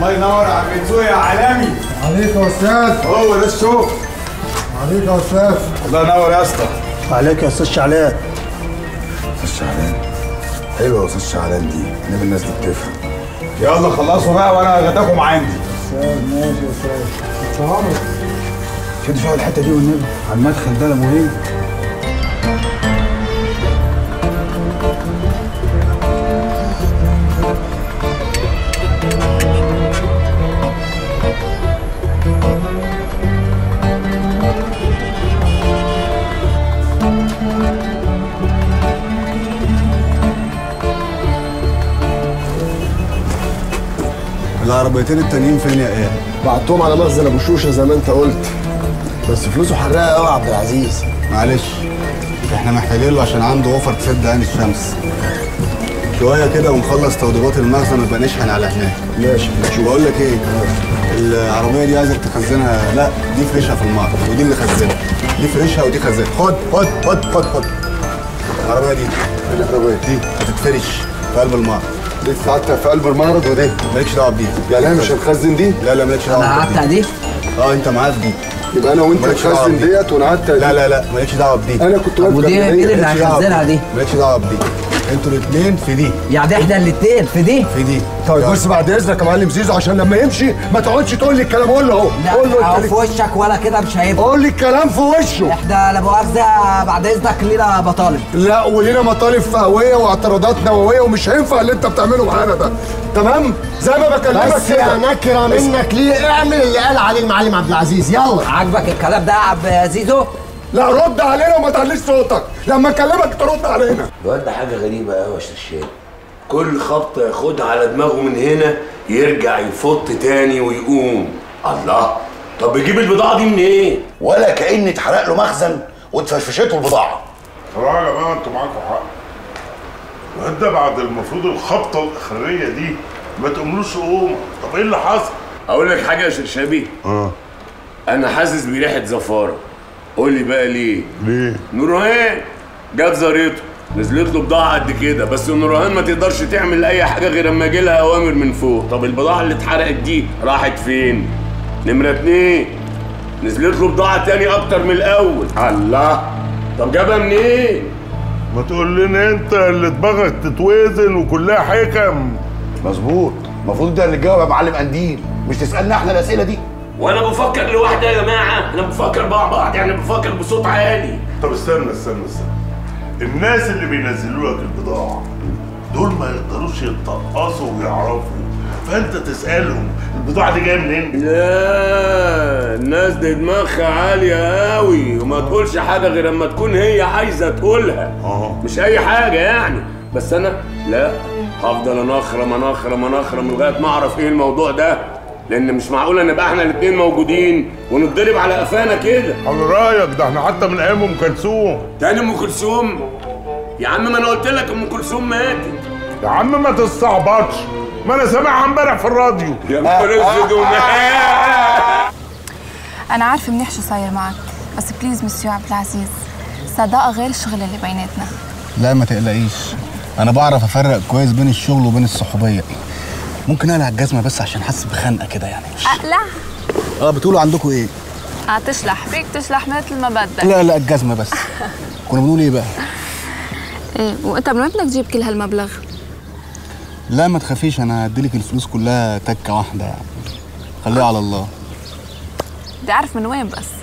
الله ينور يا عم بنزوي يا عالمي عليك يا استاذ هو ده الشغل عليك يا استاذ الله ينور يا اسطى عليك يا استاذ شعلان استاذ شعلان حلوه يا استاذ شعلان دي انما الناس دي بتفهم يلا خلصوا بقى وانا غداكم عندي استاذ ماشي يا استاذ انت عمرك شد شويه الحته دي والنبي على المدخل ده مهم العربيتين التانيين فين يا ايه؟ بعتهم على مخزن ابو شوشه زي ما انت قلت بس فلوسه حراقه قوي يا عبد العزيز معلش احنا محتاجين له عشان عنده اوفر تسد عين الشمس شويه كده ونخلص توضيبات المخزن ونبقى نشحن على هناك ماشي شو بقول لك ايه العربيه دي عايزك تخزنها لا دي فريشها في المعرض ودي اللي خزنها دي فريشها ودي خزنها خد خد خد خد خد العربيه دي العربيه دي هتتفرش في قلب المعرض دي ساعتها في قلب المعرض ودي مالكش دعوه بدي يعني انا مش هنخزن دي لا لا مالكش دعوه انا بدي. قعدت دي اه انت معاك دي يبقى انا وانت مالكش دعوة نخزن بدي. ديت وانا قعدت لا لا لا مالكش دعوه بدي انا كنت واقف ودي جنب مين دي. اللي مالكش دعوة هيخزنها بدي. دي؟ مالكش دعوه بدي انتوا الاثنين في دي يعني احنا الاتنين في دي في دي طيب بص بعد اذنك يا معلم زيزو عشان لما يمشي ما تقعدش تقول لي الكلام قول له اهو قول له لا انت في ليه- وشك ولا كده مش هينفع قول لي الكلام في وشه احنا لا مؤاخذه بعد اذنك لينا مطالب لا ولينا مطالب فهويه واعتراضات نوويه ومش هينفع اللي انت بتعمله معانا ده تمام زي ما بكلمك بس يا نكره منك ليه اعمل اللي قال عليه المعلم عبد العزيز يلا عاجبك الكلام ده يا عم زيزو لا رد علينا وما تعليش صوتك لما اكلمك ترد علينا الواد ده حاجة غريبة قوي يا شرشاب كل خبطة ياخدها على دماغه من هنا يرجع يفط تاني ويقوم الله طب بيجيب البضاعة دي منين؟ إيه؟ ولا كأن اتحرق له مخزن واتفشفشته البضاعة صراحة يا جماعة انتوا معاكم حق الواد ده بعد المفروض الخبطة الأخرية دي ما تقوملوش قوم طب ايه اللي حصل؟ أقول لك حاجة يا شرشابي اه أنا حاسس بريحة زفارة قول لي بقى ليه؟ ليه؟ نورهان جاب زاريته نزلت له بضاعة قد كده بس نورهان ما تقدرش تعمل أي حاجة غير اما يجي لها أوامر من فوق طب البضاعة اللي اتحرقت دي راحت فين؟ نمرة اتنين نزلت له بضاعة تاني أكتر من الأول الله طب جابها منين؟ ما تقول لنا انت اللي دماغك تتوزن وكلها حكم مظبوط المفروض ده اللي تجاوب يا معلم قنديل مش تسألنا احنا الأسئلة دي وأنا بفكر لوحدي يا جماعة أنا بفكر مع بعض يعني بفكر بصوت عالي طب استنى استنى استنى الناس اللي بينزلوا لك البضاعة دول ما يقدروش يتقصوا ويعرفوا فانت تسألهم البضاعة دي جاية منين؟ لا الناس دي دماغها عالية قوي وما تقولش حاجة غير اما تكون هي عايزة تقولها اه مش أي حاجة يعني بس أنا لا هفضل أنخرم أنخرم أنخرم لغاية ما أعرف إيه الموضوع ده لأن مش معقولة نبقى إحنا الاتنين موجودين ونتضرب على قفانا كده على رأيك ده احنا حتى من أيام أم كلثوم تاني أم كلثوم يا عم ما أنا قلت لك أم كلثوم ماتت يا عم ما تستعبطش ما أنا سامعها امبارح في الراديو يا نهار أسود ومنيل. أنا عارفة منيح شو صاير معك بس بليز مسيو عبد العزيز صداقة غير الشغل اللي بيناتنا لا ما تقلقيش انا بعرف افرق كويس بين الشغل وبين الصحوبيه ممكن اقلع الجزمه بس عشان حاسس بخنقه كده يعني مش أقلع اه بتقولوا عندكم ايه هتشلح فيك تشلح مثل ما بدك لا لا الجزمه بس كنا بنقول ايه بقى ايه وانت من وين بدك تجيب كل هالمبلغ؟ لا ما تخافيش انا هديلك الفلوس كلها تكه واحده يعني خليها على الله بدي أعرف من وين بس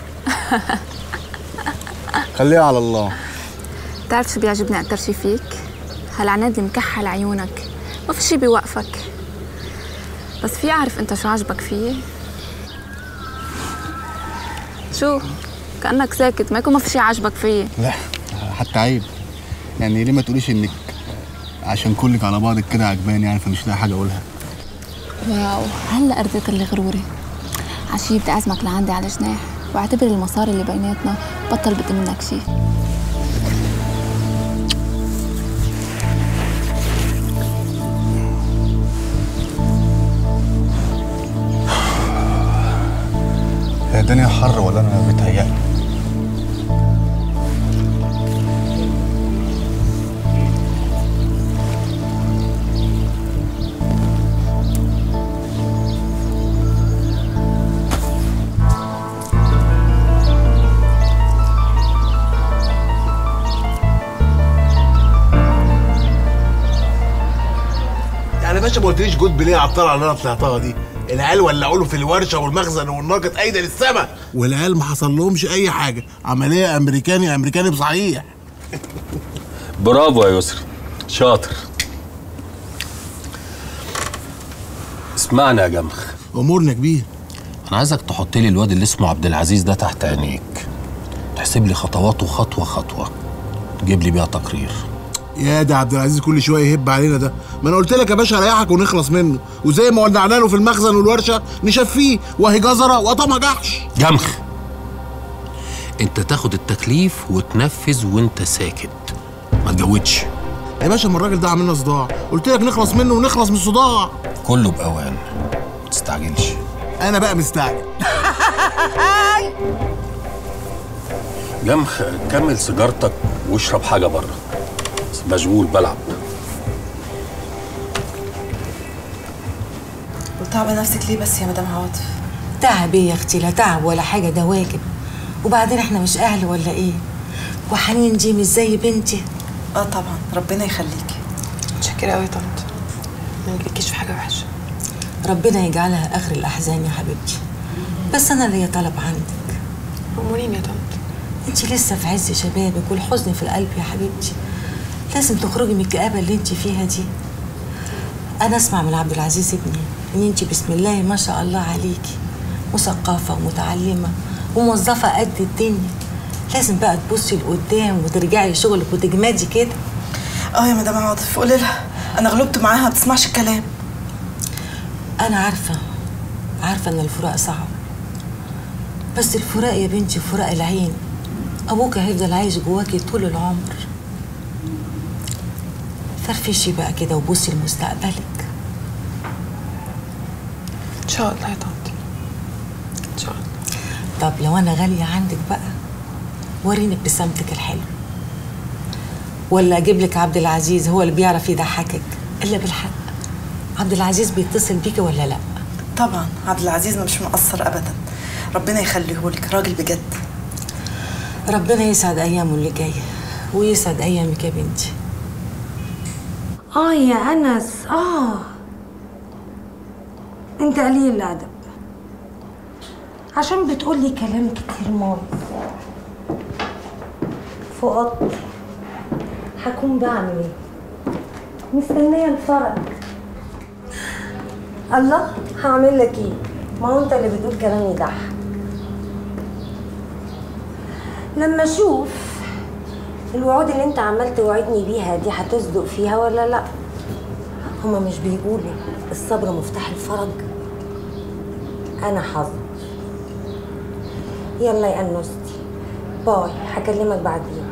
خليها على الله بتعرف شو بيعجبني أكتر شي فيك؟ هالعناد اللي مكحل عيونك ما في شي بيوقفك بس في أعرف أنت شو عجبك فيي؟ شو؟ كأنك ساكت ما يكون ما في شي عجبك فيي لا حتى عيب يعني ليه ما تقوليش انك عشان كلك على بعضك كده عجباني يعني فمش لاقي حاجه اقولها واو هلا رديت اللي غروري عشي بدي اعزمك لعندي على جناح واعتبر المصاري اللي بيناتنا بطل بدي منك شي هي الدنيا حر ولا انا بتهيألي باشا ما قلتليش جود بليه على الطلعه اللي انا طلعتها دي العيال ولعوا له في الورشه والمخزن والناقد ايده للسما والعيال ما حصل لهمش اي حاجه عمليه امريكاني امريكاني بصحيح برافو يا يسري شاطر اسمعني يا جمخ امورنا كبير انا عايزك تحط لي الواد اللي اسمه عبد العزيز ده تحت عينيك تحسب لي خطواته خطوه خطوه تجيب لي بيها تقرير يا ده عبد العزيز كل شويه يهب علينا ده ما انا قلت لك يا باشا ريحك ونخلص منه وزي ما ولعنا له في المخزن والورشه نشفيه وهي جزره وطما جحش جمخ انت تاخد التكليف وتنفذ وانت ساكت ما تجودش يا باشا ما الراجل ده عاملنا صداع قلت لك نخلص منه ونخلص من الصداع كله باوان ما تستعجلش انا بقى مستعجل جمخ كمل سيجارتك واشرب حاجه بره مشغول بلعب وتعبى نفسك ليه بس يا مدام عاطف تعب ايه يا اختي لا تعب ولا حاجه ده واجب وبعدين احنا مش اهل ولا ايه وحنين دي مش زي بنتي اه طبعا ربنا يخليكي متشكرة قوي يا طنط ما نجيبكيش في حاجة وحشة ربنا يجعلها اخر الاحزان يا حبيبتي بس انا ليا طلب عندك اموريني يا طنط انت لسه في عز شبابك والحزن في القلب يا حبيبتي لازم تخرجي من الكآبة اللي انت فيها دي انا اسمع من عبد العزيز ابني ان انت بسم الله ما شاء الله عليكي مثقفة ومتعلمة وموظفة قد الدنيا لازم بقى تبصي لقدام وترجعي شغلك وتجمدي كده اه يا مدام عاطف قولي لها انا غلبت معاها ما بتسمعش الكلام انا عارفة عارفة ان الفراق صعب بس الفراق يا بنتي فراق العين ابوك هيفضل عايش جواكي طول العمر فرفشي بقى كده وبصي لمستقبلك ان شاء الله يا طنط ان شاء الله طب لو انا غالية عندك بقى وريني ابتسامتك الحلوة ولا اجيب لك عبد العزيز هو اللي بيعرف يضحكك الا بالحق عبد العزيز بيتصل بيكي ولا لا طبعا عبد العزيز مش مقصر ابدا ربنا يخليهولك راجل بجد ربنا يسعد ايامه اللي جايه ويسعد ايامك يا بنتي اه يا انس اه انت قليل الادب عشان بتقولي كلام كتير ماضي في اوضتي هكون بعمل ايه مستنيه الفرج الله هعمل لك ايه ما هو انت اللي بتقول كلام يضحك لما اشوف الوعود اللي انت عمال توعدني بيها دي هتصدق فيها ولا لا هما مش بيقولوا الصبر مفتاح الفرج انا حظ يلا يا انوستي باي هكلمك بعدين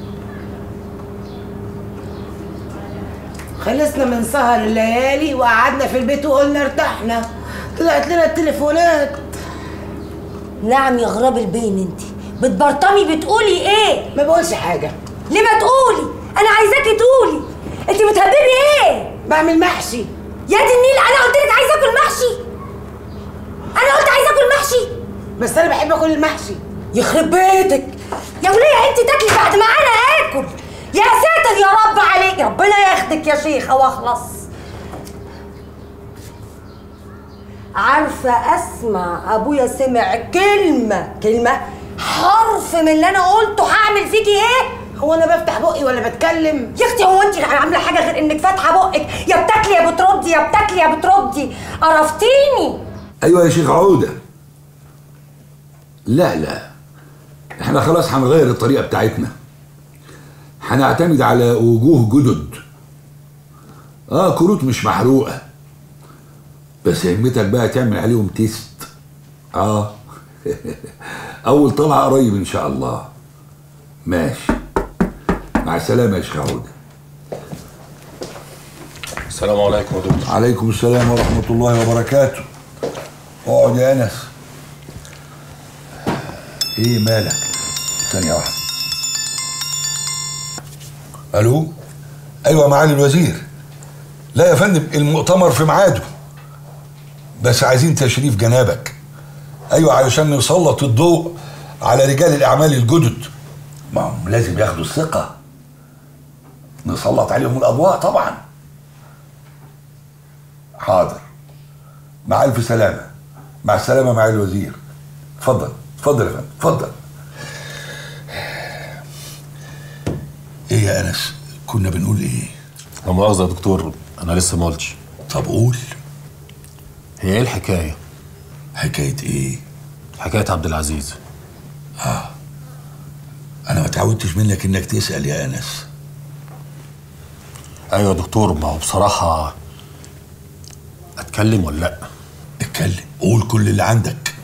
خلصنا من سهر الليالي وقعدنا في البيت وقلنا ارتحنا طلعت لنا التليفونات نعم يا غراب البين انت بتبرطمي بتقولي ايه ما بقولش حاجه ليه ما تقولي انا عايزاكي تقولي انت بتهببي ايه بعمل محشي يا دي النيل انا قلت لك عايزه اكل محشي انا قلت عايزه اكل محشي بس انا بحب اكل المحشي يخرب بيتك يا وليه انت تاكلي بعد ما انا اكل يا ساتر يا رب عليك ربنا ياخدك يا شيخه واخلص عارفه اسمع ابويا سمع كلمه كلمه حرف من اللي انا قلته هعمل فيكي ايه هو انا بفتح بقي ولا بتكلم يا اختي هو انت عامله حاجه غير انك فاتحه بقك يا بتاكلي يا بتردي يا بتاكلي يا بتردي قرفتيني ايوه يا شيخ عوده لا لا احنا خلاص هنغير الطريقه بتاعتنا هنعتمد على وجوه جدد اه كروت مش محروقه بس همتك بقى تعمل عليهم تيست اه اول طلعه قريب ان شاء الله ماشي مع السلامه يا شيخ عوده السلام عليكم يا دكتور عليكم السلام ورحمه الله وبركاته اقعد يا انس ايه مالك ثانيه واحده الو ايوه معالي الوزير لا يا فندم المؤتمر في ميعاده بس عايزين تشريف جنابك ايوه علشان نسلط الضوء على رجال الاعمال الجدد ما هم لازم ياخدوا الثقه نسلط عليهم الاضواء طبعا حاضر مع الف سلامه مع السلامه مع الوزير اتفضل اتفضل يا فندم اتفضل ايه يا انس كنا بنقول ايه لا مؤاخذة يا دكتور أنا لسه ما قلتش طب قول هي إيه الحكاية؟ حكاية إيه؟ حكاية عبد العزيز اه انا ما تعودتش منك انك تسال يا انس أيوة يا دكتور ما هو بصراحة أتكلم ولا لأ؟ اتكلم قول كل اللي عندك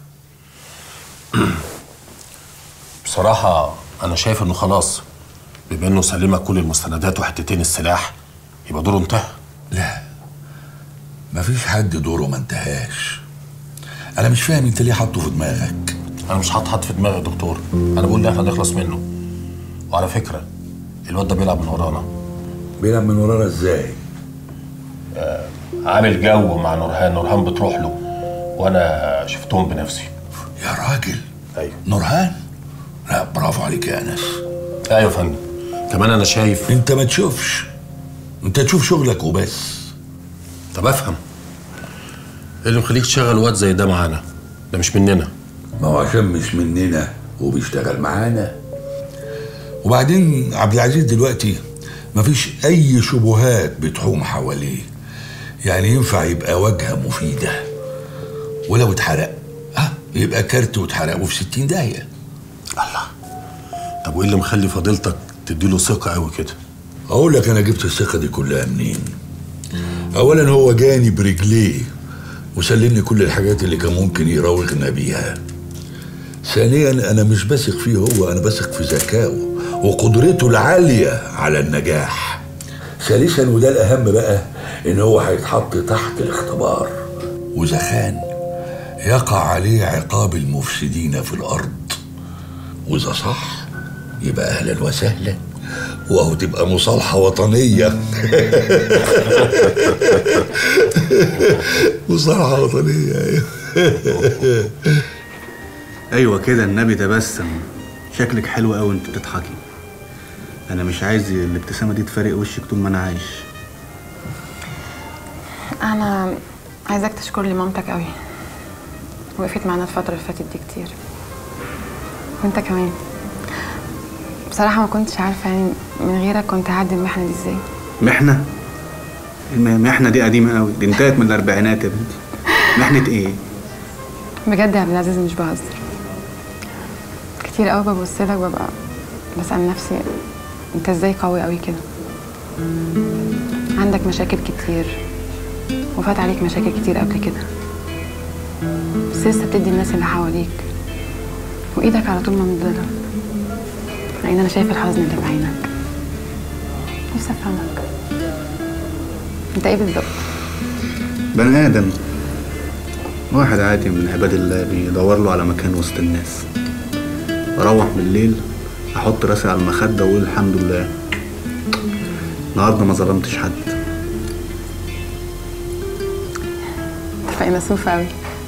بصراحة أنا شايف إنه خلاص بما إنه سلمك كل المستندات وحتتين السلاح يبقى دوره انتهى لا مفيش حد دوره ما انتهاش انا مش فاهم انت ليه حاطه في دماغك أنا مش حاطط حد في دماغي يا دكتور أنا بقول إن إحنا نخلص منه وعلى فكرة الواد ده بيلعب من ورانا بيلعب من ورانا ازاي؟ آه عامل جو مع نورهان نورهان بتروح له وأنا شفتهم بنفسي يا راجل أيوة نورهان لا برافو عليك يا انس أيوة يا فندم كمان أنا شايف انت ما تشوفش انت تشوف شغلك وبس طب افهم ايه اللي مخليك تشغل واد زي ده معانا ده مش مننا ما هو عشان مش مننا وبيشتغل معانا وبعدين عبد العزيز دلوقتي مفيش اي شبهات بتحوم حواليه يعني ينفع يبقى واجهه مفيده ولو اتحرق اه يبقى كارت واتحرق وفي 60 داهيه طب وايه اللي مخلي فضيلتك تديله ثقه قوي كده اقول لك انا جبت الثقه دي كلها منين اولا هو جاني برجليه وسلمني كل الحاجات اللي كان ممكن يراوغنا بيها ثانيا انا مش بثق فيه هو انا بثق في ذكائه وقدرته العاليه على النجاح ثالثا وده الاهم بقى ان هو هيتحط تحت الاختبار واذا خان يقع عليه عقاب المفسدين في الارض واذا صح يبقى اهلا وسهلا وهو تبقى مصالحه وطنيه مصالحه وطنيه ايوه ايوه كده النبي تبسم شكلك حلو قوي انت بتضحكي انا مش عايز الابتسامه دي تفارق وشك طول ما انا عايش انا عايزاك تشكر لي مامتك قوي وقفت معانا الفتره اللي فاتت دي كتير وانت كمان بصراحه ما كنتش عارفه يعني من غيرك كنت هعدي المحنه دي ازاي محنه المحنه دي قديمه قوي دي انتهت من الاربعينات يا بنتي محنه ايه بجد يا عبد العزيز مش بهزر كتير قوي ببص لك ببقى بسأل نفسي انت ازاي قوي قوي كده عندك مشاكل كتير وفات عليك مشاكل كتير قبل كده بس لسه بتدي الناس اللي حواليك وايدك على طول ممدودة لان انا شايف الحزن اللي في عينك نفسي افهمك انت ايه بالظبط بني ادم واحد عادي من عباد الله بيدور له على مكان وسط الناس اروح بالليل احط راسي على المخده واقول الحمد لله النهارده ما ظلمتش حد انت فيلسوف قوي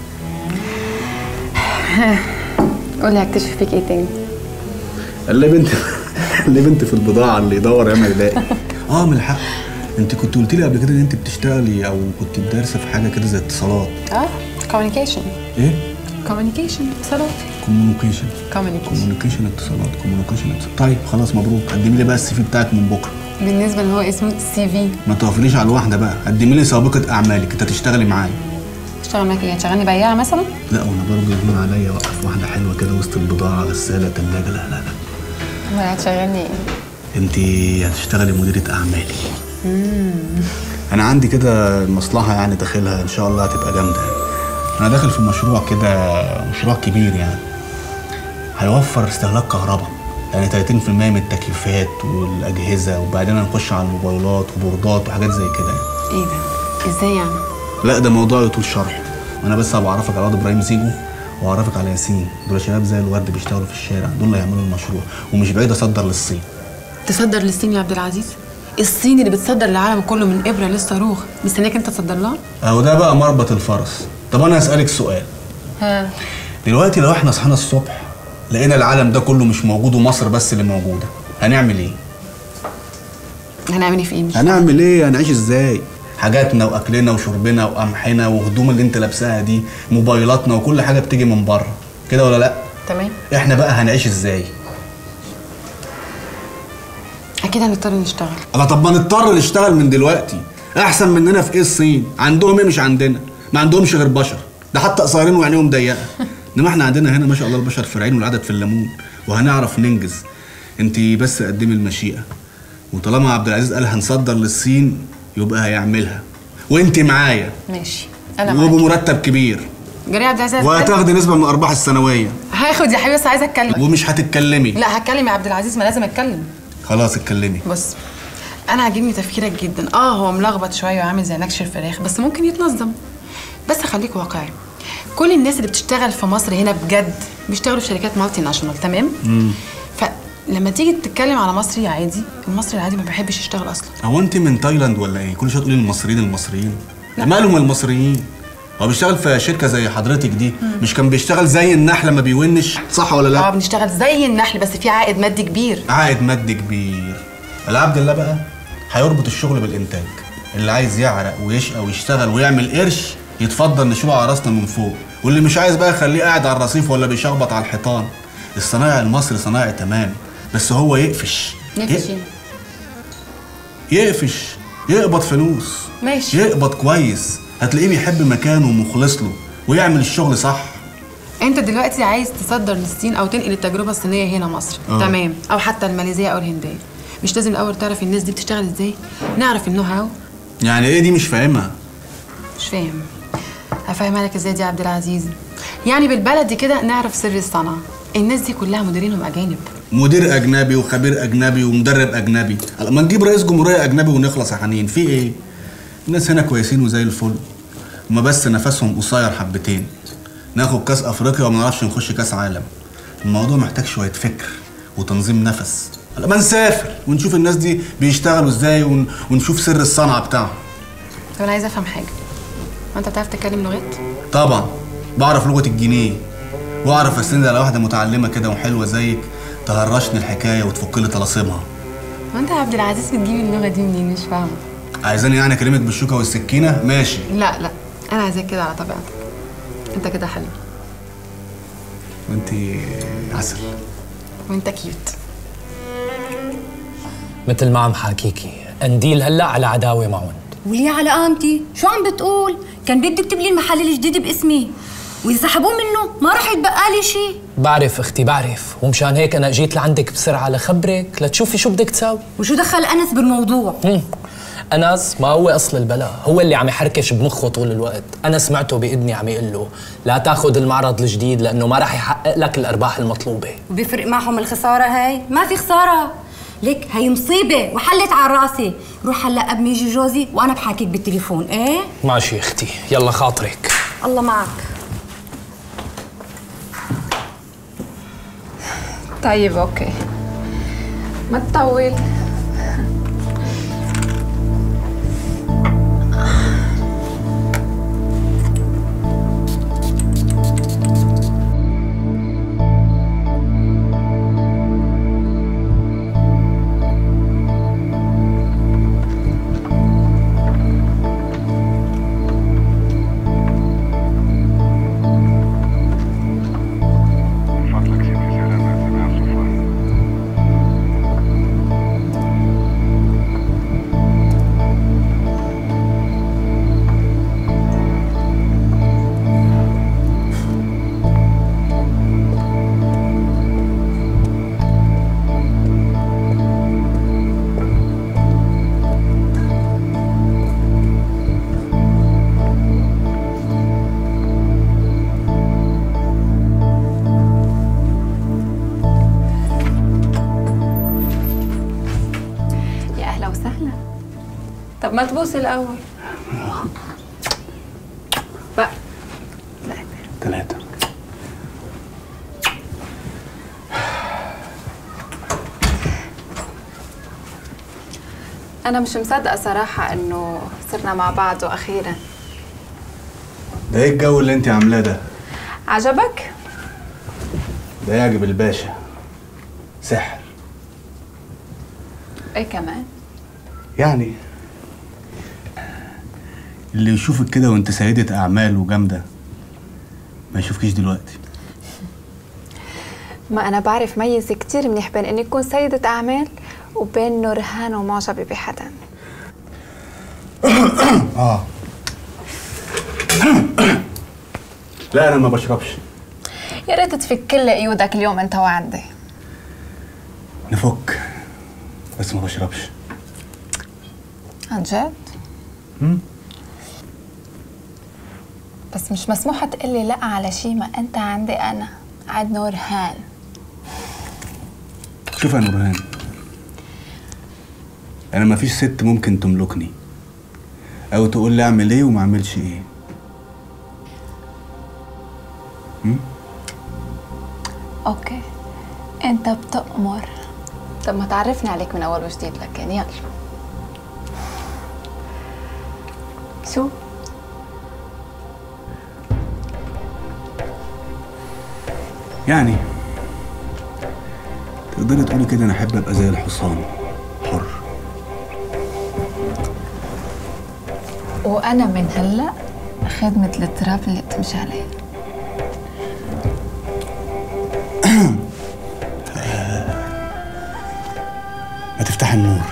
قولي هكتشف فيك ايه تاني اللي بنت اللي بنت في البضاعه اللي يدور ياما يلاقي اه من الحق انت كنت قلت لي قبل كده ان انت بتشتغلي او كنت دارسه في حاجه كده زي اتصالات اه كوميونيكيشن ايه كوميونيكيشن اتصالات كوميونيكيشن كوميونيكيشن كوميونيكيشن اتصالات كوميونيكيشن اتصالات طيب خلاص مبروك قدمي لي بقى السي في بتاعك من بكره بالنسبه اللي هو اسمه سي في ما توقفليش على الواحده بقى قدمي لي سابقه اعمالك انت تشتغلي معايا تشتغل معاك ايه تشغلني بياعه مثلا لا وانا برضه يهون عليا اوقف واحده حلوه كده وسط البضاعه غساله ثلاجه لا لا لا امال هتشغلني ايه انت هتشتغلي مديره اعمالي مم. انا عندي كده مصلحه يعني داخلها ان شاء الله هتبقى جامده يعني. انا داخل في مشروع كده مشروع كبير يعني هيوفر استهلاك كهرباء يعني 30% من التكييفات والاجهزه وبعدين هنخش على الموبايلات وبوردات وحاجات زي كده يعني. ايه ده ازاي يعني لا ده موضوع يطول شرحه انا بس هبقى اعرفك على الواد ابراهيم زيجو واعرفك على ياسين دول شباب زي الورد بيشتغلوا في الشارع دول اللي هيعملوا المشروع ومش بعيد اصدر للصين تصدر للصين يا عبد العزيز الصين اللي بتصدر للعالم كله من ابره للصاروخ مستنياك انت تصدر لها اهو ده بقى مربط الفرس طب انا هسالك سؤال ها دلوقتي لو احنا صحينا الصبح لقينا العالم ده كله مش موجود ومصر بس اللي موجوده هنعمل ايه هنعمل ايه في ايه مش هنعمل ايه هنعيش ازاي حاجاتنا واكلنا وشربنا وقمحنا وهدوم اللي انت لابساها دي موبايلاتنا وكل حاجه بتيجي من بره كده ولا لا تمام احنا بقى هنعيش ازاي اكيد هنضطر نشتغل الله طب ما نضطر نشتغل من دلوقتي احسن مننا في ايه الصين عندهم ايه مش عندنا ما عندهمش غير بشر ده حتى قصيرين وعينيهم ضيقه انما احنا عندنا هنا ما شاء الله البشر في العين والعدد في الليمون وهنعرف ننجز انت بس قدمي المشيئه وطالما عبد العزيز قال هنصدر للصين يبقى هيعملها وانت معايا ماشي انا معاك وبمرتب كبير جري عبد العزيز وهتاخدي نسبه من الارباح السنويه هاخد يا حبيبي بس عايزه اتكلم ومش هتتكلمي لا هتكلم يا عبد العزيز ما لازم اتكلم خلاص اتكلمي بص انا عاجبني تفكيرك جدا اه هو ملخبط شويه وعامل زي نكش الفراخ بس ممكن يتنظم بس خليك واقعي كل الناس اللي بتشتغل في مصر هنا بجد بيشتغلوا في شركات مالتي ناشونال تمام امم فلما تيجي تتكلم على مصري عادي المصري العادي ما بيحبش يشتغل اصلا هو انت من تايلاند ولا ايه كل شويه تقولي المصريين المصريين مالهم المصريين هو بيشتغل في شركه زي حضرتك دي مم. مش كان بيشتغل زي النحل لما بيونش صح ولا اه لا بنشتغل زي النحل بس في عائد مادي كبير عائد مادي كبير العبد الله بقى هيربط الشغل بالانتاج اللي عايز يعرق ويشقى ويشتغل ويعمل قرش يتفضل نشيله على راسنا من فوق واللي مش عايز بقى خليه قاعد على الرصيف ولا بيشخبط على الحيطان الصنايعي المصري صنايعي تمام بس هو يقفش نفسي يقفش يقبض فلوس ماشي يقبض كويس هتلاقيه بيحب مكانه ومخلص له ويعمل الشغل صح انت دلوقتي عايز تصدر للصين او تنقل التجربه الصينيه هنا مصر آه. تمام او حتى الماليزيه او الهنديه مش لازم الاول تعرف الناس دي بتشتغل ازاي نعرف النو هاو يعني ايه دي مش فاهمها مش فاهم هفهمها لك ازاي دي يا عبد العزيز يعني بالبلدي كده نعرف سر الصنعه الناس دي كلها مديرينهم اجانب مدير اجنبي وخبير اجنبي ومدرب اجنبي ما نجيب رئيس جمهوريه اجنبي ونخلص يا حنين في ايه الناس هنا كويسين وزي الفل هما بس نفسهم قصير حبتين ناخد كاس افريقيا وما نعرفش نخش كاس عالم الموضوع محتاج شويه فكر وتنظيم نفس ما نسافر ونشوف الناس دي بيشتغلوا ازاي ون... ونشوف سر الصنعه بتاعهم طب انا عايزه افهم حاجه ما انت بتعرف تتكلم لغات طبعا بعرف لغه الجنيه واعرف اسند على واحده متعلمه كده وحلوه زيك تهرشني الحكايه وتفك لي طلاسمها ما انت يا عبد العزيز بتجيب اللغه دي منين مش فاهمه عايزاني يعني اكلمك بالشوكه والسكينه ماشي لا لا انا عايزاك كده على طبيعتك انت كده حلو وانت عسل وانت كيوت مثل ما عم حاكيكي قنديل هلا على عداوه معهم وليه على قامتي؟ شو عم بتقول؟ كان بده يكتب لي المحل الجديد باسمي وإذا سحبوه منه ما رح يتبقى لي شيء بعرف اختي بعرف ومشان هيك انا اجيت لعندك بسرعه لخبرك لتشوفي شو بدك تساوي وشو دخل أنس بالموضوع؟ انس ما هو اصل البلاء هو اللي عم يحركش بمخه طول الوقت انا سمعته باذني عم يقول له لا تاخذ المعرض الجديد لانه ما راح يحقق لك الارباح المطلوبه وبيفرق معهم الخسارة هاي؟ ما في خسارة ليك هي مصيبة وحلت على راسي روح هلا قبل ما يجي جوزي وأنا بحاكيك بالتليفون إيه؟ ماشي اختي يلا خاطرك الله معك طيب اوكي ما تطول يا اهلا وسهلا طب ما تبوس الاول بقى ثلاثة انا مش مصدقه صراحه انه صرنا مع بعض واخيرا ده ايه الجو اللي انت عاملاه ده عجبك ده يعجب الباشا سحر ايه كمان يعني اللي يشوفك كده وانت سيدة أعمال وجامدة ما يشوفكيش دلوقتي ما أنا بعرف ميز كتير منيح بين إني أكون سيدة أعمال وبين إنه رهانة ومعجبة بحدا اه لا أنا ما بشربش يا ريت تفك كل قيودك اليوم أنت وعندي نفك بس ما بشربش عن جد؟ مم. بس مش مسموح تقلي لا على شي ما أنت عندي أنا عاد نورهان شوف يا نورهان أنا ما فيش ست ممكن تملكني أو تقول لي أعمل إيه وما أعملش إيه مم؟ أوكي أنت بتأمر طب ما تعرفني عليك من أول وجديد لكن يلا شو؟ يعني تقدري تقولي كده أنا أحب أبقى زي الحصان حر وأنا من هلأ خدمة التراب اللي بتمشي عليه ما تفتح النور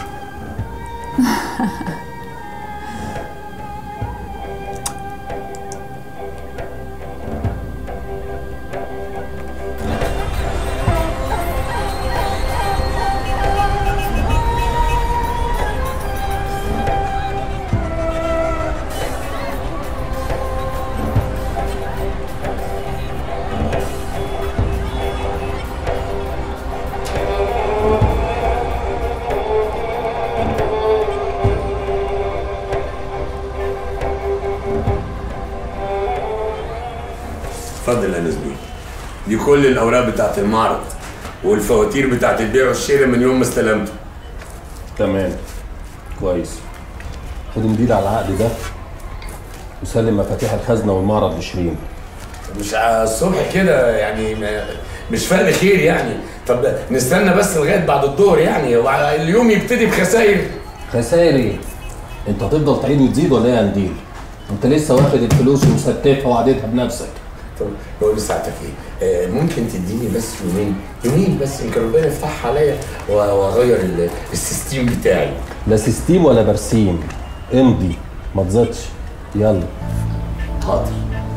اتفضل يا نزمي دي كل الاوراق بتاعت المعرض والفواتير بتاعت البيع والشراء من يوم ما استلمته تمام كويس خد مدير على العقد ده وسلم مفاتيح الخزنه والمعرض لشيرين مش على الصبح كده يعني ما مش فعل خير يعني طب نستنى بس لغايه بعد الظهر يعني وع- اليوم يبتدي بخسائر خسائر ايه؟ انت هتفضل تعيد وتزيد ولا ايه يا نديل؟ انت لسه واخد الفلوس ومستفها وعديتها بنفسك طب بقول لساعتك ايه آه ممكن تديني بس يومين يومين بس يمكن ربنا يفتحها عليا و- واغير ال- السيستم بتاعي لا سيستيم ولا برسيم امضي ما تزيدش يلا حاضر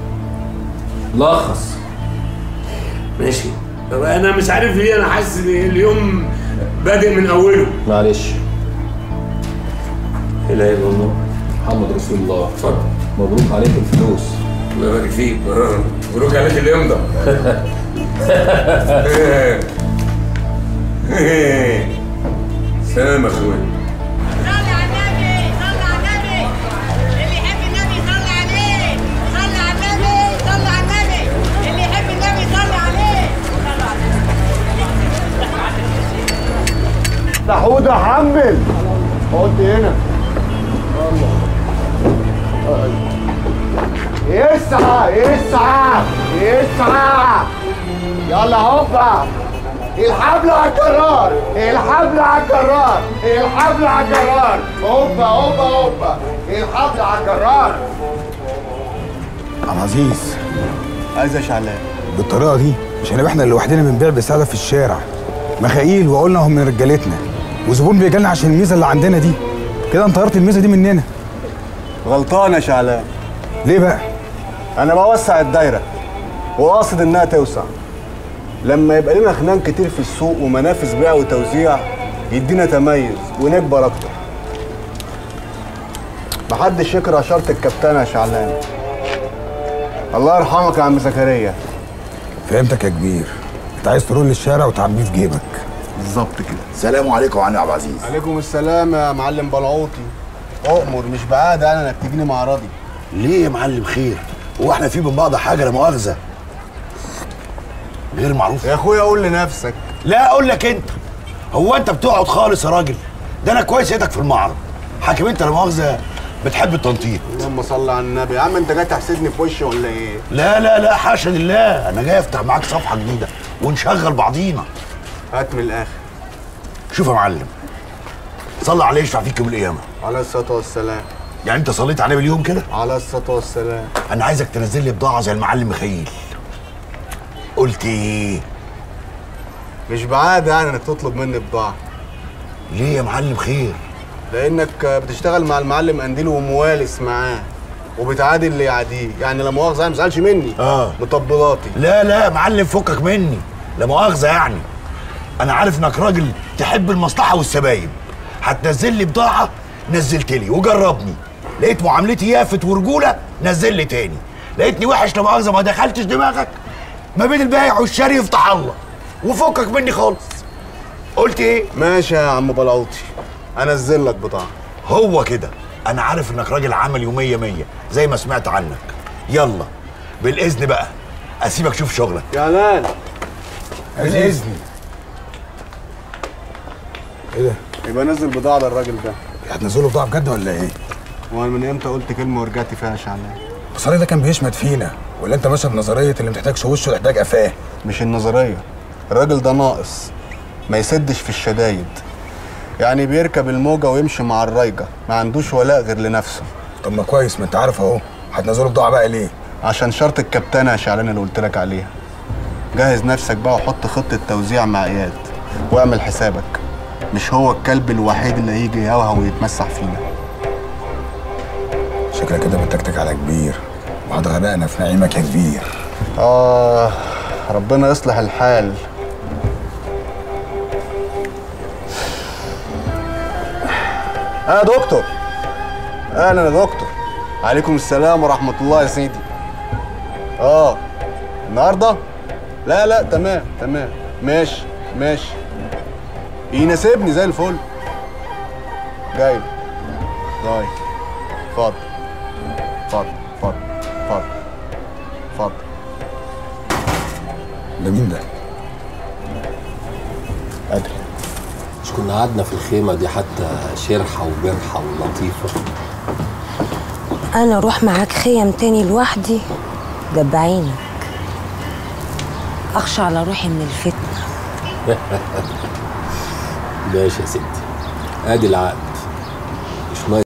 لخص ماشي طب انا مش عارف ليه انا حاسس ان اليوم بادئ من اوله معلش لا اله الا الله محمد رسول الله اتفضل مبروك عليك الفلوس الله يبارك فيك مبروك عليك اليوم سلام يا اخويا ده حودة حمل حط هنا يسعى يسعى يسعى يلا هوبا الحبل على الجرار الحبل على الجرار الحبل على الجرار هوبا هوبا هوبا الحبل على الجرار عبد العزيز عايز يا شعلان بالطريقه دي مش هنبقى احنا لوحدنا بنبيع بسعاده في الشارع مخايل وقلنا هم من رجالتنا وزبون بيجي لنا عشان الميزه اللي عندنا دي كده انت طيرت الميزه دي مننا غلطان يا شعلان ليه بقى انا بوسع الدايره وقاصد انها توسع لما يبقى لنا خنان كتير في السوق ومنافذ بيع وتوزيع يدينا تميز ونكبر اكتر محدش يكره شرط الكابتن يا شعلان الله يرحمك يا عم زكريا فهمتك يا كبير انت عايز ترول الشارع وتعبيه في جيبك بالظبط كده سلام عليكم وعلي عبد العزيز عليكم السلام يا معلم بلعوطي اؤمر مش بعادة انا انك تجيني معرضي ليه يا معلم خير هو احنا في من بعض حاجه لا مؤاخذه غير معروف يا اخويا قول لنفسك لا اقول لك انت هو انت بتقعد خالص يا راجل ده انا كويس ايدك في المعرض حاكم انت لا مؤاخذه بتحب التنطيط اللهم صل على النبي يا عم انت جاي تحسدني في وشي ولا ايه لا لا لا حاشا لله انا جاي افتح معاك صفحه جديده ونشغل بعضينا هات من الاخر شوف يا معلم صلى عليه يشفع فيك يوم القيامه عليه الصلاه والسلام يعني انت صليت عليه باليوم كده على الصلاه والسلام انا عايزك تنزل لي بضاعه زي المعلم مخيل قلت ايه مش بعاد يعني انك تطلب مني بضاعه ليه يا معلم خير لانك بتشتغل مع المعلم قنديل وموالس معاه وبتعادي اللي يعاديه يعني لا مؤاخذه يعني ما تزعلش مني اه مطبلاتي لا لا يا معلم فكك مني لا مؤاخذه يعني انا عارف انك راجل تحب المصلحه والسبايب هتنزل لي بضاعه نزلت لي وجربني لقيت معاملتي يافت ورجوله نزل لي تاني لقيتني وحش لا مؤاخذه ما دخلتش دماغك ما بين البايع والشاري يفتح الله وفكك مني خالص قلت ايه ماشي يا عم بلاوطي انزل لك بضاعه هو كده انا عارف انك راجل عملي ومية مية زي ما سمعت عنك يلا بالاذن بقى اسيبك شوف شغلك يا مان بالاذن ايه ده يبقى نزل بضاعه للراجل ده هتنزله بضاعه بجد ولا ايه؟ وانا من امتى قلت كلمه ورجعت فيها يا شعلان بس الراجل ده كان بيشمت فينا ولا انت ماشي بنظريه اللي محتاجش وشه محتاج قفاه مش النظريه الراجل ده ناقص ما يسدش في الشدايد يعني بيركب الموجه ويمشي مع الرايجه ما عندوش ولاء غير لنفسه طب ما كويس ما انت عارف اهو هتنزله بضاعه بقى ليه؟ عشان شرط الكابتنه يا شعلان اللي قلت لك عليها جهز نفسك بقى وحط خطه توزيع مع اياد واعمل حسابك مش هو الكلب الوحيد اللي هيجي يهوهو ويتمسح فينا شكلك كده بتكتك على كبير وهتغرقنا في نعيمك يا كبير آه ربنا يصلح الحال آه يا دكتور أهلا يا دكتور عليكم السلام ورحمة الله يا سيدي آه النهاردة؟ لا لا تمام تمام ماشي ماشي يناسبني زي الفل جاي طيب اتفضل اتفضل اتفضل اتفضل اتفضل ده مين ده؟ أدري مش كنا قعدنا في الخيمة دي حتى شرحة وبرحة ولطيفة انا اروح معاك خيم تاني لوحدي ده بعينك اخشى على روحي من الفتنه ماشي يا ستي ادي العقد مش ناقص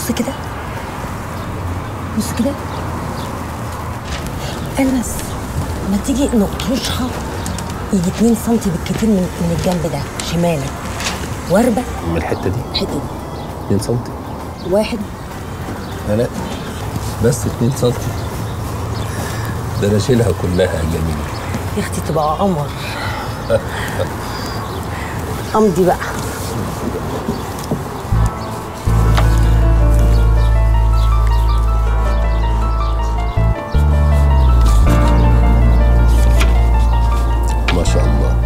بص كده بص كده انس ما تيجي نقطشها يجي 2 سم بالكتير من, من الجنب ده شمالك واربة من الحته دي الحته دي 2 سم واحد لا لا بس 2 سم ده انا اشيلها كلها يا جميل يا اختي تبقى قمر امضي بقى ما شاء الله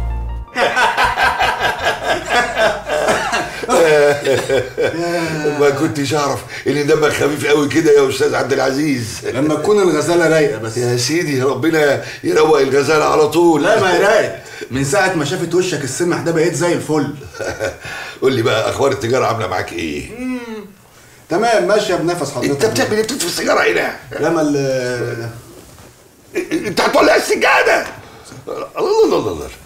ما كنتش اعرف ان دمك خفيف قوي كده يا استاذ عبد العزيز لما تكون الغزاله رايقه بس يا سيدي ربنا يروق الغزاله على طول لا ما هي رايقه من ساعه ما شافت وشك السمح ده بقيت زي الفل قول لي بقى اخبار التجاره عامله معاك ايه تمام ماشيه بنفس حضرتك انت بتعمل ايه بتطفي السيجاره هنا لما ال انت هتولع السجاده الله الله الله الله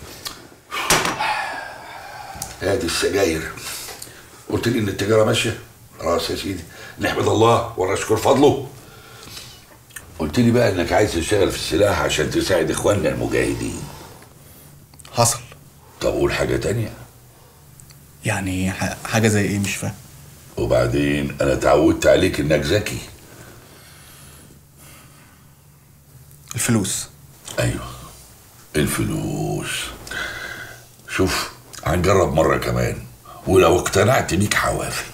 هادي السجاير قلت لي ان التجاره ماشيه خلاص يا سيدي نحمد الله ونشكر فضله قلت لي بقى انك عايز تشتغل في السلاح عشان تساعد اخواننا المجاهدين حصل طب قول حاجه تانية يعني ح- حاجه زي ايه مش فاهم وبعدين انا اتعودت عليك انك ذكي الفلوس ايوه الفلوس شوف هنجرب مره كمان ولو اقتنعت بيك حوافق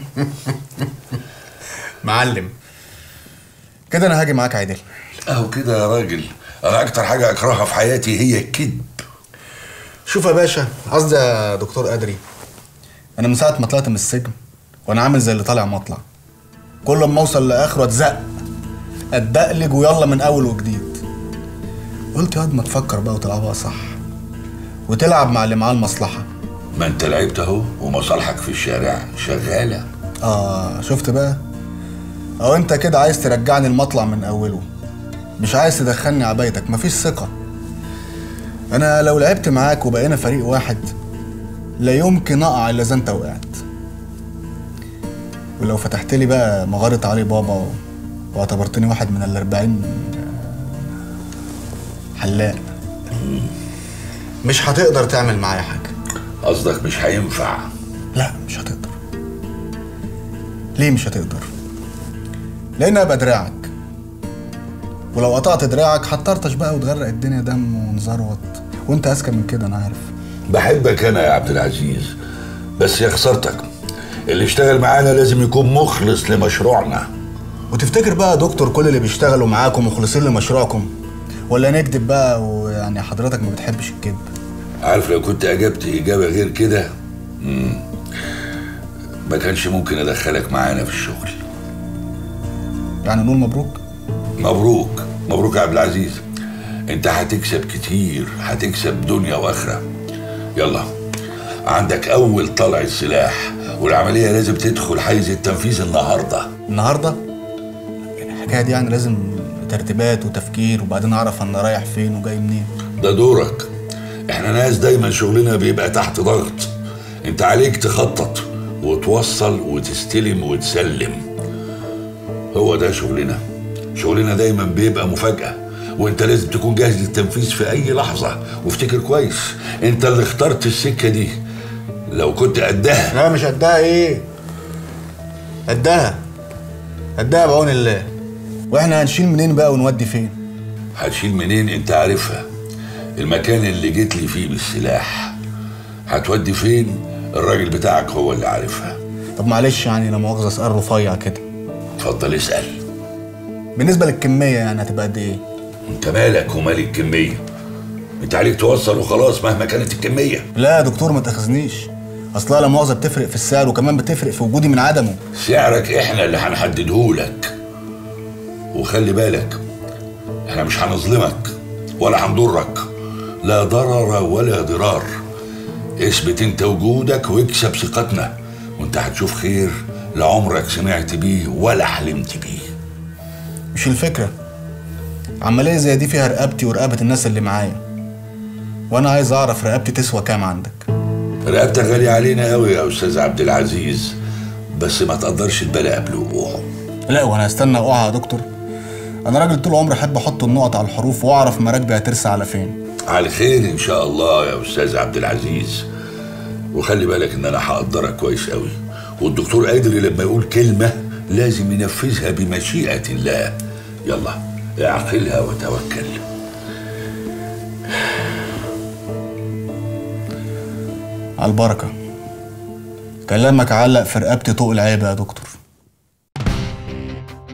معلم كده انا هاجي معاك عادل اهو كده يا راجل انا اكتر حاجه اكرهها في حياتي هي الكذب شوف يا باشا قصدي يا دكتور ادري انا من ساعه ما طلعت من السجن وانا عامل زي اللي طالع مطلع كل ما اوصل لاخره اتزق اتدقلج ويلا من اول وجديد قلت يا واد ما تفكر بقى وتلعبها صح وتلعب مع اللي معاه المصلحه ما انت لعبت اهو ومصالحك في الشارع شغاله اه شفت بقى او انت كده عايز ترجعني المطلع من اوله مش عايز تدخلني عبايتك مفيش ثقه انا لو لعبت معاك وبقينا فريق واحد لا يمكن اقع الا اذا انت وقعت ولو فتحت لي بقى مغاره علي بابا و... واعتبرتني واحد من الاربعين حلاق مش هتقدر تعمل معايا حاجه قصدك مش هينفع لا مش هتقدر ليه مش هتقدر لان ابقى دراعك ولو قطعت دراعك هتطرطش بقى وتغرق الدنيا دم ونزروت وانت اذكى من كده انا عارف بحبك انا يا عبد العزيز بس يا خسارتك اللي اشتغل معانا لازم يكون مخلص لمشروعنا وتفتكر بقى يا دكتور كل اللي بيشتغلوا معاكم مخلصين لمشروعكم ولا نكذب بقى ويعني حضرتك ما بتحبش الكذب عارف لو كنت اجبت اجابه غير كده مم، ما كانش ممكن ادخلك معانا في الشغل يعني نقول مبروك مبروك مبروك يا عبد العزيز انت هتكسب كتير هتكسب دنيا واخره يلا عندك اول طلع السلاح والعمليه لازم تدخل حيز التنفيذ النهارده النهارده الحكايه دي يعني لازم ترتيبات وتفكير وبعدين اعرف انا رايح فين وجاي منين ده دورك احنا ناس دايما شغلنا بيبقى تحت ضغط انت عليك تخطط وتوصل وتستلم وتسلم هو ده شغلنا شغلنا دايما بيبقى مفاجأة وانت لازم تكون جاهز للتنفيذ في اي لحظة وافتكر كويس انت اللي اخترت السكة دي لو كنت قدها لا مش قدها ايه قدها قدها بعون الله واحنا هنشيل منين بقى ونودي فين هتشيل منين انت عارفها المكان اللي جيت لي فيه بالسلاح هتودي فين الراجل بتاعك هو اللي عارفها طب معلش يعني لا مؤاخذه اسال رفيع كده اتفضل اسال بالنسبه للكميه يعني هتبقى قد ايه انت مالك ومال الكميه انت عليك توصل وخلاص مهما كانت الكميه لا يا دكتور ما تاخذنيش اصلها لا مؤاخذه بتفرق في السعر وكمان بتفرق في وجودي من عدمه سعرك احنا اللي هنحدده لك وخلي بالك احنا مش هنظلمك ولا هنضرك لا ضرر ولا ضرار اثبت انت وجودك واكسب ثقتنا وانت هتشوف خير لا عمرك سمعت بيه ولا حلمت بيه مش الفكره عمليه زي دي فيها رقبتي ورقبه الناس اللي معايا وانا عايز اعرف رقبتي تسوى كام عندك رقبتك غالية علينا قوي يا استاذ عبد العزيز بس ما تقدرش البلا قبل وقوعه لا وانا هستنى اقع يا دكتور انا راجل طول عمري احب احط النقط على الحروف واعرف مراكبي هترسى على فين على خير ان شاء الله يا استاذ عبد العزيز وخلي بالك ان انا هقدرك كويس قوي والدكتور قادر لما يقول كلمه لازم ينفذها بمشيئه الله يلا اعقلها وتوكل على البركه كلامك علق في رقبتي طوق العيب يا دكتور